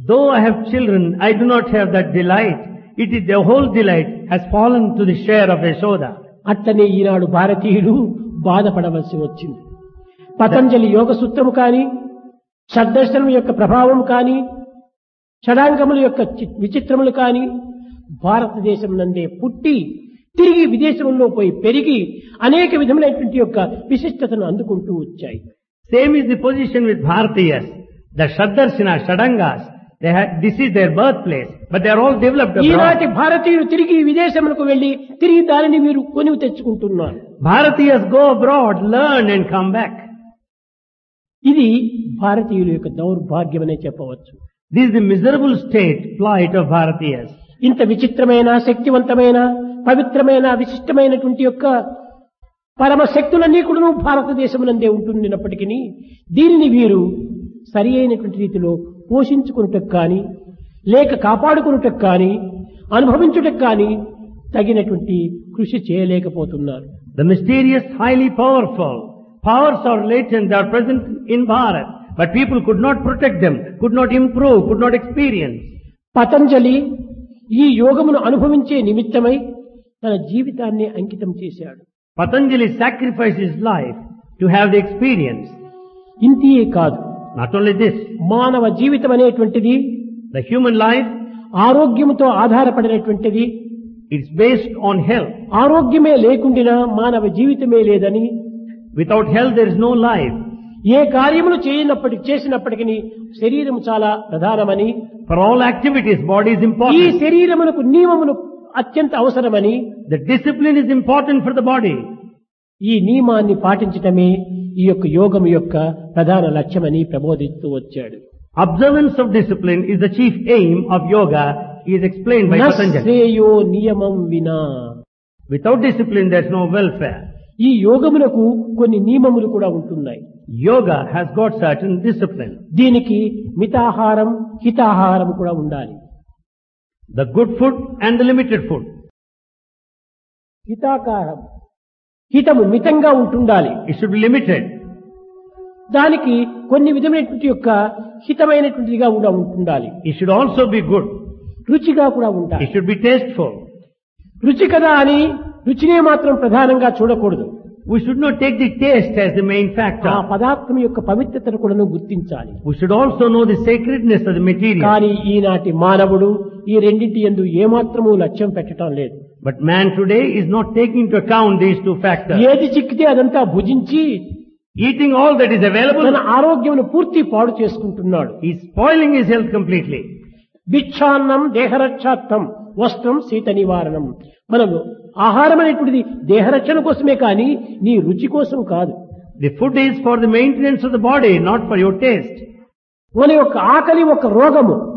Though I have children, I do not have that delight. It is the whole delight has fallen to the share of Yashoda. అట్లనే ఈనాడు భారతీయుడు బాధపడవలసి వచ్చింది పతంజలి యోగ సూత్రము కాని షడ్దర్శనం యొక్క ప్రభావం కాని షడాంగముల యొక్క చి- విచిత్రములు కాని భారతదేశం నందే పుట్టి తిరిగి విదేశంలో పోయి పెరిగి అనేక విధములైనటువంటి యొక్క విశిష్టతను అందుకుంటూ వచ్చాయి Same is the position with Bharatiyas. The Shaddarsina, Shadangas, they had, this is their birthplace, but they are all developed ఈనాటి abroad. భారతీయులు తిరిగి విదేశములకు వెళ్లి తిరిగి దానిని మీరు కొనివి తెచ్చుకుంటున్నారు Bharatiyas go abroad, learn and come back. ఇది భారతీయుల యొక్క దౌర్భాగ్యమనే చెప్పవచ్చు This is the miserable state, plight of Bharatiyas. ఇంత విచిత్రమైన శక్తివంతమైన పవిత్రమైన విశిష్టమైనటువంటి యొక్క పరమ శక్తులన్నీ కూడా భారతదేశమునందే ఉంటున్నప్పటికీ దీనిని వీరు సరి అయినటువంటి రీతిలో పోషించుకున్నటకు కానీ లేక కాపాడుకున్నటకు కానీ అనుభవించుటకు కానీ తగినటువంటి కృషి చేయలేకపోతున్నారు The mysterious, highly powerful powers are latent, they are present in Bharat, but people could not protect them, could not improve, could not experience. Patanjali ఈ యోగమును అనుభవించే నిమిత్తమై తన జీవితాన్ని అంకితం చేశాడు Patanjali sacrificed his life to have the experience. ఇంతియే కాదు Not only this, మానవ జీవితం అనేటువంటిది the human life ఆరోగ్యముతో ఆధారపడినటువంటిది is based on health. ఆరోగ్యమే లేకుండినా మానవ జీవితమే లేదని Without health there is no life. ఏ కార్యములు చేయనప్పటికి చేసినప్పటికీ శరీరం చాలా ప్రధానమని For all activities, body is ఈ important. శరీరమునకు నియమములు అత్యంత అవసరమని The discipline is important for the body. ఈ నియమాన్ని పాటించటమే ఈ యొక్క యోగం యొక్క ప్రధాన లక్ష్యమని ప్రబోధిస్తూ వచ్చాడు Observance of discipline is the chief aim of yoga, is explained by Patanjali. నశ్రేయో నియమం వినా Without discipline there is no welfare. ఈ యోగమునకు కొన్ని నియమములు కూడా ఉంటున్నాయి Yoga has got certain discipline. దీనికి మితాహారం హితాహారం కూడా ఉండాలి The good food and the limited food. హితాకారం హితము మితంగా ఉంటుండాలి It should be limited. దానికి కొన్ని విధమైనటువంటి యొక్క హితమైనటువంటిదిగా కూడా ఉంటుండాలి It should also be good. రుచిగా కూడా It ఉండాలి should be tasteful. రుచి కదా అని రుచినే మాత్రం ప్రధానంగా చూడకూడదు We should not take the taste as the main ఆ factor. పదార్థం యొక్క పవిత్రతను కూడా గుర్తించాలి We should also know the sacredness of the material. కానీ ఈనాటి మానవుడు ఈ రెండింటి ఎందు ఏమాత్రము లక్ష్యం పెట్టడం లేదు But man today is not taking into account these two factors. ఏది చిక్కితే అదంతా భుజించి Eating all that is available, తన ఆరోగ్యమును పూర్తి పాడు చేసుకుంటున్నాడు he is spoiling his health completely. భిక్షాన్నం దేహరక్షార్థం వస్త్రం శీత నివారణం మనము ఆహారం అనేటువంటిది దేహరక్షణ కోసమే కానీ నీ రుచి కోసం కాదు The food is for the maintenance of the body, not for your taste. మన యొక్క ఆకలి ఒక రోగము